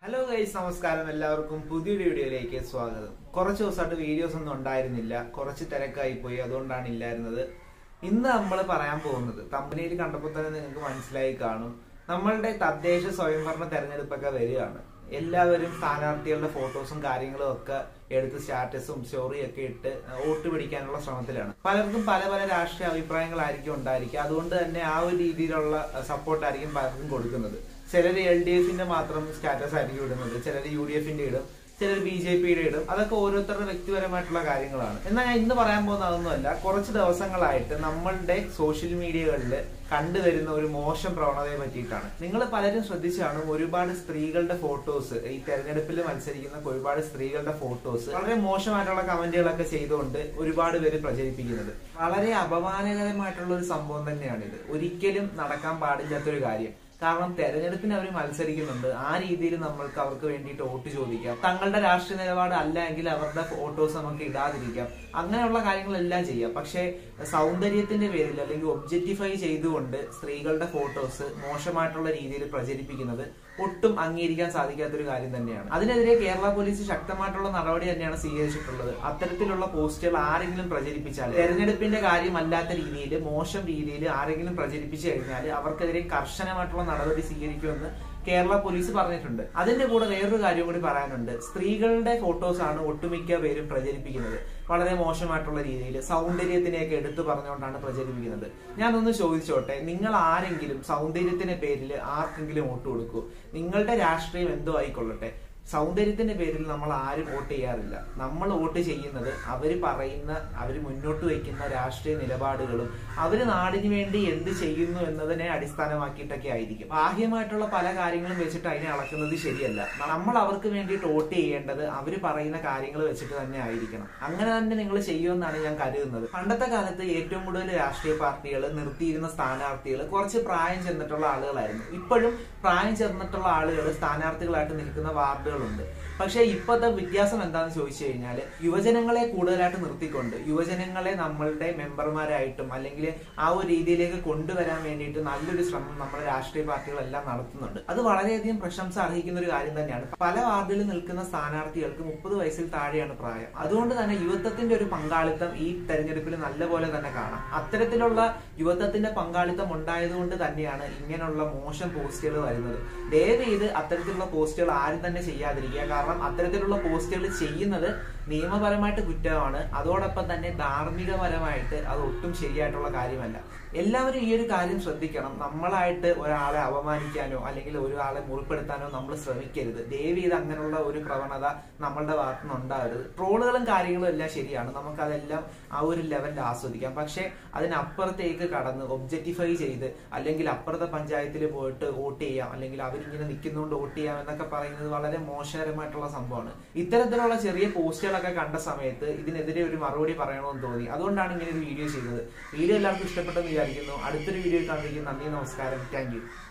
hello guys നമസ്കാരം എല്ലാവർക്കും പുതിയൊരു വീഡിയോയിലേക്ക് സ്വാഗതം കുറച്ച് ദിവസമായിട്ട് വീഡിയോസ് ഒന്നും ഉണ്ടായിരുന്നില്ല കുറച്ച് തിരക്കായി പോയി അതുകൊണ്ടാണ് ഇല്ലായിരുന്നത് ഇന്ന് നമ്മൾ പറയാൻ പോകുന്നത് കമ്പനിയിൽ കണ്ടപ്പോൾ തന്നെ നിങ്ങൾക്ക് മനസ്സിലായി കാണും നമ്മളുടെ തദ്ദേശ സ്വയംഭരണ തെരഞ്ഞെടുപ്പൊക്കെ വരികയാണ് എല്ലാവരും സ്ഥാനാർത്ഥികളുടെ ഫോട്ടോസും കാര്യങ്ങളും ഒക്കെ എടുത്ത് സ്റ്റാറ്റസും സ്റ്റോറിയും ഒക്കെ ഇട്ട് വോട്ട് പിടിക്കാനുള്ള ശ്രമത്തിലാണ് പലർക്കും പല പല രാഷ്ട്രീയ അഭിപ്രായങ്ങളായിരിക്കും ഉണ്ടായിരിക്കുക അതുകൊണ്ട് തന്നെ ആ ഒരു രീതിയിലുള്ള സപ്പോർട്ടായിരിക്കും പലർക്കും കൊടുക്കുന്നത് ചിലർ എൽ ഡി എഫിന്റെ മാത്രം സ്റ്റാറ്റസ് ആയിരിക്കും ഇടുന്നത് ചിലർ യു ഡി എഫിന്റെ ഇടും ചിലർ ബി ജെ പിയുടെ ഇടും അതൊക്കെ ഓരോരുത്തരുടെ വ്യക്തിപരമായിട്ടുള്ള കാര്യങ്ങളാണ് എന്നാൽ ഞാൻ ഇന്ന് പറയാൻ പോകുന്ന അതൊന്നുമല്ല കുറച്ച് ദിവസങ്ങളായിട്ട് നമ്മളുടെ സോഷ്യൽ മീഡിയകളിൽ കണ്ടുവരുന്ന ഒരു മോശം പ്രവണതയെ പറ്റിയിട്ടാണ് നിങ്ങൾ പലരും ശ്രദ്ധിച്ചാണ് ഒരുപാട് സ്ത്രീകളുടെ ഫോട്ടോസ് ഈ തെരഞ്ഞെടുപ്പിൽ മത്സരിക്കുന്ന ഒരുപാട് സ്ത്രീകളുടെ ഫോട്ടോസ് വളരെ മോശമായിട്ടുള്ള കമന്റുകളൊക്കെ ചെയ്തുകൊണ്ട് ഒരുപാട് പേര് പ്രചരിപ്പിക്കുന്നത് വളരെ അപമാനകരമായിട്ടുള്ള ഒരു സംഭവം തന്നെയാണിത് ഒരിക്കലും നടക്കാൻ പാടില്ലാത്തൊരു കാര്യം കാരണം തെരഞ്ഞെടുപ്പിന് അവർ മത്സരിക്കുന്നുണ്ട് ആ രീതിയിൽ നമ്മൾക്ക് അവർക്ക് വേണ്ടിയിട്ട് വോട്ട് ചോദിക്കാം തങ്ങളുടെ രാഷ്ട്രീയ നിലപാട് അല്ല എങ്കിൽ അവരുടെ ഫോട്ടോസ് നമുക്ക് ഇടാതിരിക്കാം അങ്ങനെയുള്ള കാര്യങ്ങളെല്ലാം ചെയ്യാം പക്ഷേ സൗന്ദര്യത്തിന്റെ പേരിൽ അല്ലെങ്കിൽ ഒബ്ജക്റ്റിഫൈ ചെയ്തുകൊണ്ട് സ്ത്രീകളുടെ ഫോട്ടോസ് മോശമായിട്ടുള്ള രീതിയിൽ പ്രചരിപ്പിക്കുന്നത് ഒട്ടും അംഗീകരിക്കാൻ സാധിക്കാത്തൊരു കാര്യം തന്നെയാണ് അതിനെതിരെ കേരള പോലീസ് ശക്തമായിട്ടുള്ള നടപടി തന്നെയാണ് സ്വീകരിച്ചിട്ടുള്ളത് അത്തരത്തിലുള്ള പോസ്റ്റുകൾ ആരെങ്കിലും പ്രചരിപ്പിച്ചാൽ തെരഞ്ഞെടുപ്പിന്റെ കാര്യമല്ലാത്ത രീതിയിൽ മോശം രീതിയിൽ ആരെങ്കിലും പ്രചരിപ്പിച്ചു കഴിഞ്ഞാൽ അവർക്കെതിരെ കർശനമായിട്ടുള്ള നടപടി സ്വീകരിക്കുമെന്ന് കേരള പോലീസ് പറഞ്ഞിട്ടുണ്ട് അതിന്റെ കൂടെ വേറൊരു കാര്യം കൂടി പറയാനുണ്ട് സ്ത്രീകളുടെ ഫോട്ടോസ് ആണ് ഒട്ടുമിക്ക പേരും പ്രചരിപ്പിക്കുന്നത് വളരെ മോശമായിട്ടുള്ള രീതിയിൽ സൗന്ദര്യത്തിനെയൊക്കെ എടുത്തു പറഞ്ഞുകൊണ്ടാണ് പ്രചരിപ്പിക്കുന്നത് ഞാനൊന്ന് ചോദിച്ചോട്ടെ നിങ്ങൾ ആരെങ്കിലും സൗന്ദര്യത്തിന്റെ പേരിൽ ആർക്കെങ്കിലും വോട്ട് കൊടുക്കൂ നിങ്ങളുടെ രാഷ്ട്രീയം എന്തോ ആയിക്കൊള്ളട്ടെ സൗന്ദര്യത്തിന്റെ പേരിൽ നമ്മൾ ആരും വോട്ട് ചെയ്യാറില്ല നമ്മൾ വോട്ട് ചെയ്യുന്നത് അവർ പറയുന്ന അവർ മുന്നോട്ട് വയ്ക്കുന്ന രാഷ്ട്രീയ നിലപാടുകളും അവർ നാടിന് വേണ്ടി എന്ത് ചെയ്യുന്നു എന്നതിനെ അടിസ്ഥാനമാക്കിയിട്ടൊക്കെ ആയിരിക്കും ബാഹ്യമായിട്ടുള്ള പല കാര്യങ്ങളും വെച്ചിട്ട് അതിനെ അളക്കുന്നത് ശരിയല്ല നമ്മൾ അവർക്ക് വേണ്ടിയിട്ട് വോട്ട് ചെയ്യേണ്ടത് അവർ പറയുന്ന കാര്യങ്ങൾ വെച്ചിട്ട് തന്നെ ആയിരിക്കണം അങ്ങനെ തന്നെ നിങ്ങൾ ചെയ്യുമെന്നാണ് ഞാൻ കരുതുന്നത് പണ്ടത്തെ കാലത്ത് ഏറ്റവും കൂടുതൽ രാഷ്ട്രീയ പാർട്ടികൾ നിർത്തിയിരുന്ന സ്ഥാനാർത്ഥികൾ കുറച്ച് പ്രായം ചെന്നിട്ടുള്ള ആളുകളായിരുന്നു ഇപ്പോഴും പ്രായം ചെന്നിട്ടുള്ള ആളുകൾ സ്ഥാനാർത്ഥികളായിട്ട് നിൽക്കുന്ന വാർഡുകളുണ്ട് പക്ഷേ ഇപ്പോഴത്തെ വ്യത്യാസം എന്താണെന്ന് ചോദിച്ചു കഴിഞ്ഞാൽ യുവജനങ്ങളെ കൂടുതലായിട്ട് നിർത്തിക്കൊണ്ട് യുവജനങ്ങളെ നമ്മളുടെ മെമ്പർമാരായിട്ടും അല്ലെങ്കിൽ ആ ഒരു രീതിയിലേക്ക് കൊണ്ടുവരാൻ വേണ്ടിയിട്ട് നല്ലൊരു ശ്രമം നമ്മുടെ രാഷ്ട്രീയ പാർട്ടികളെല്ലാം നടത്തുന്നുണ്ട് അത് വളരെയധികം പ്രശംസ അർഹിക്കുന്ന ഒരു കാര്യം തന്നെയാണ് പല വാർഡിൽ നിൽക്കുന്ന സ്ഥാനാർത്ഥികൾക്ക് മുപ്പത് വയസ്സിൽ താഴെയാണ് പ്രായം അതുകൊണ്ട് തന്നെ യുവത്വത്തിന്റെ ഒരു പങ്കാളിത്തം ഈ തെരഞ്ഞെടുപ്പിൽ നല്ലപോലെ തന്നെ കാണാം അത്തരത്തിലുള്ള യുവത്വത്തിന്റെ പങ്കാളിത്തം ഉണ്ടായതുകൊണ്ട് തന്നെയാണ് ഇങ്ങനെയുള്ള മോശം പോസ്റ്റുകൾ വരുന്നത് ദയവ് ചെയ്ത് അത്തരത്തിലുള്ള പോസ്റ്റുകൾ ആരും തന്നെ ചെയ്യാതിരിക്കുക കാരണം അത്തരത്തിലുള്ള പോസ്റ്റുകൾ ചെയ്യുന്നത് നിയമപരമായിട്ട് കുറ്റമാണ് അതോടൊപ്പം തന്നെ ധാർമ്മികപരമായിട്ട് അത് ഒട്ടും ശരിയായിട്ടുള്ള കാര്യമല്ല എല്ലാവരും ഈ ഒരു കാര്യം ശ്രദ്ധിക്കണം നമ്മളായിട്ട് ഒരാളെ അപമാനിക്കാനോ അല്ലെങ്കിൽ ഒരാളെ മുറിപ്പെടുത്താനോ നമ്മൾ ശ്രമിക്കരുത് ദയവ് ചെയ്ത് അങ്ങനെയുള്ള ഒരു പ്രവണത നമ്മളുടെ ഭാഗത്തു നിന്ന് ഉണ്ടാവരുത് ട്രോളുകളും കാര്യങ്ങളും എല്ലാം ശരിയാണ് നമുക്കതെല്ലാം ആ ഒരു ലെവലിൽ ആസ്വദിക്കാം പക്ഷെ അതിനപ്പുറത്തേക്ക് കടന്ന് ഒബ്ജക്റ്റിഫൈ ചെയ്ത് അല്ലെങ്കിൽ അപ്പുറത്തെ പഞ്ചായത്തിൽ പോയിട്ട് വോട്ട് ചെയ്യാം അല്ലെങ്കിൽ അവരിങ്ങനെ നിൽക്കുന്നതുകൊണ്ട് വോട്ട് ചെയ്യാം എന്നൊക്കെ പറയുന്നത് വളരെ മോശകരമായിട്ടുള്ള സംഭവമാണ് ഇത്തരത്തിലുള്ള ചെറിയ പോസ്റ്റുകളൊക്കെ കണ്ട സമയത്ത് ഇതിനെതിരെ ഒരു മറുപടി പറയണമെന്ന് തോന്നി അതുകൊണ്ടാണ് ഇങ്ങനെ ഒരു വീഡിയോ ചെയ്തത് വീഡിയോ എല്ലാവർക്കും ഇഷ്ടപ്പെട്ടെന്ന് വിചാരിക്കുന്നു അടുത്തൊരു വീഡിയോ കണ്ടിരിക്കും നന്ദി നമസ്കാരം താങ്ക്